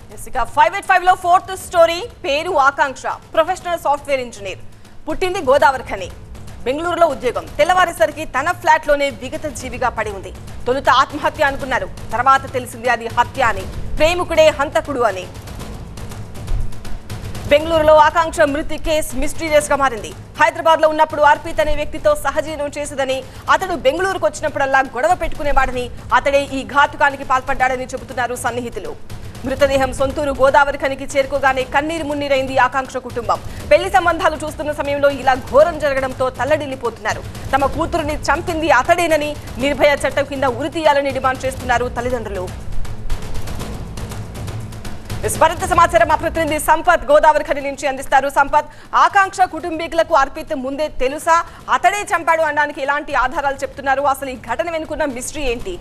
Yes, ఇక five eight five లో fourth story పేరు ఆకాంక్ష ప్రొఫెషనల్ సాఫ్ట్వేర్ ఇంజనీర్ పుట్టింది గోదావరి ఖని బెంగళూరులో ఉద్యోగం తెల్లవారేసరికి తన ఫ్లాట్ లోనే విగత జీవిగా పడి ఉంది తొలుత ఆత్మహత్య అనుకున్నారు తర్వాత తెలిసింది అది హత్య అని ప్రేమికుడే హంతకుడు అని బెంగళూరులో ఆకాంక్ష మృతి కేసు మిస్టీరియస్ గా మారింది హైదరాబాద్ లో ఉన్నప్పుడు అర్పిత్ అనే వ్యక్తితో సహజీవనం చేసేదని అతడు బెంగళూరుకు వచ్చినప్పుడల్లా గొడవ పెట్టుకునేవాడని అతడే ఈ ఘాతుకానికి పాల్పడ్డాడని చెబుతున్నారు సన్నిహితులు మృతదేహం సొంతూరు గోదావరి ఖనికి చేరుకోగానే కన్నీరు మున్నీరైంది ఆకాంక్ష కుటుంబం పెళ్లి సంబంధాలు చూస్తున్న సమయంలో ఇలా ఘోరం జరగడంతో తల్లడిల్లిపోతున్నారు తమ కూతురుని చంపింది అతడేనని నిర్భయ చట్టం కింద ఉరి తీయాలని డిమాండ్ చేస్తున్నారు తల్లిదండ్రులు ఎస్, మరింత సమాచారం మా ప్రతినిధి సంపత్ గోదావరి ఖని నుంచి అందిస్తారు సంపత్ ఆకాంక్ష కుటుంబీకులకు అర్పిత్ ముందే తెలుసా అతడే చంపాడు అనడానికి ఎలాంటి ఆధారాలు చెప్తున్నారు అసలు ఈ ఘటన వెనుకున్న మిస్టరీ ఏంటి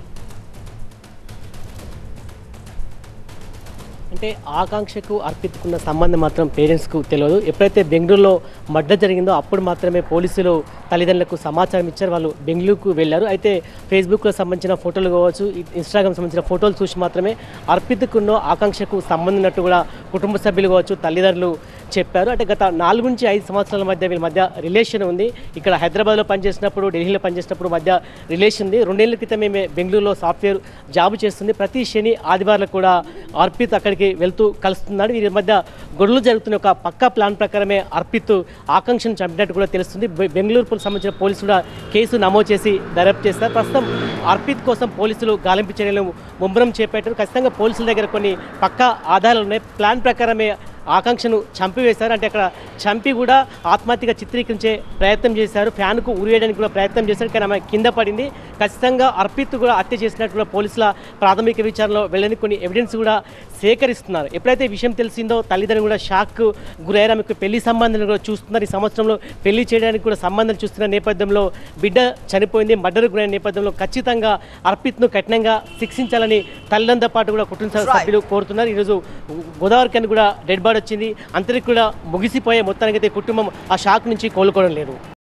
అంటే ఆకాంక్షకు అర్పితుకున్న సంబంధం మాత్రం పేరెంట్స్కు తెలియదు ఎప్పుడైతే బెంగళూరులో మర్డర్ జరిగిందో అప్పుడు మాత్రమే పోలీసులు తల్లిదండ్రులకు సమాచారం ఇచ్చారు వాళ్ళు బెంగళూరుకు వెళ్ళారు అయితే ఫేస్బుక్లో సంబంధించిన ఫోటోలు కావచ్చు ఇన్స్టాగ్రామ్ సంబంధించిన ఫోటోలు చూసి మాత్రమే అర్పితకున్న ఆకాంక్షకు సంబంధం ఉన్నట్టు కూడా కుటుంబ సభ్యులు కావచ్చు తల్లిదండ్రులు చెప్పారు అంటే గత నాలుగు నుంచి ఐదు సంవత్సరాల మధ్య వీళ్ళ మధ్య రిలేషన్ ఉంది ఇక్కడ హైదరాబాద్లో పనిచేసినప్పుడు ఢిల్లీలో పనిచేసినప్పుడు మధ్య రిలేషన్ ఉంది రెండేళ్ల క్రితమే మే బెంగళూరులో సాఫ్ట్వేర్ జాబ్ చేస్తుంది ప్రతి శని ఆదివారాలు కూడా అర్పిత్ అక్కడికి వెళ్తూ కలుస్తున్నాడు వీరి మధ్య గొడవలు జరుగుతున్న ఒక పక్కా ప్లాన్ ప్రకారమే అర్పిత్ ఆకాంక్షను చంపినట్టు కూడా తెలుస్తుంది బె- బెంగళూరు సంబంధించిన పోలీసులు కూడా కేసు నమోదు చేసి దర్యాప్తు చేస్తారు ప్రస్తుతం అర్పిత్ కోసం పోలీసులు గాలింపు చర్యలు ముమ్మరం చేపట్టారు ఖచ్చితంగా పోలీసుల దగ్గర కొన్ని పక్కా ఆధారాలు ఉన్నాయి ప్లాన్ ప్రకారమే ఆకాంక్షను చంపివేశారు అంటే అక్కడ చంపి కూడా ఆత్మహత్యగా చిత్రీకరించే ప్రయత్నం చేశారు ఫ్యాన్కు ఉరివేయడానికి కూడా ప్రయత్నం చేశారు కానీ ఆమె కింద పడింది ఖచ్చితంగా అర్పిత్ కూడా హత్య చేసినట్టు కూడా పోలీసుల ప్రాథమిక విచారణలో వెళ్ళని కొన్ని ఎవిడెన్స్ కూడా సేకరిస్తున్నారు ఎప్పుడైతే ఈ విషయం తెలిసిందో తల్లిదండ్రులు కూడా షాక్ గురయ్యారు ఆమెకు పెళ్లి సంబంధాలు కూడా చూస్తున్నారు ఈ సంవత్సరంలో పెళ్లి చేయడానికి కూడా సంబంధాలు చూస్తున్న నేపథ్యంలో బిడ్డ చనిపోయింది మర్డర్ గురైన నేపథ్యంలో ఖచ్చితంగా అర్పిత్ను కఠినంగా శిక్షించాలని తల్లిదండ్రులతో పాటు కూడా కుటుంబ Right. సభ్యులు కోరుతున్నారు ఈరోజు గోదావరి కని కూడా డెడ్ బాడీ వచ్చింది అంతరికి కూడా ముగిసిపోయే మొత్తానికైతే కుటుంబం ఆ షాక్ నుంచి కోలుకోవడం లేదు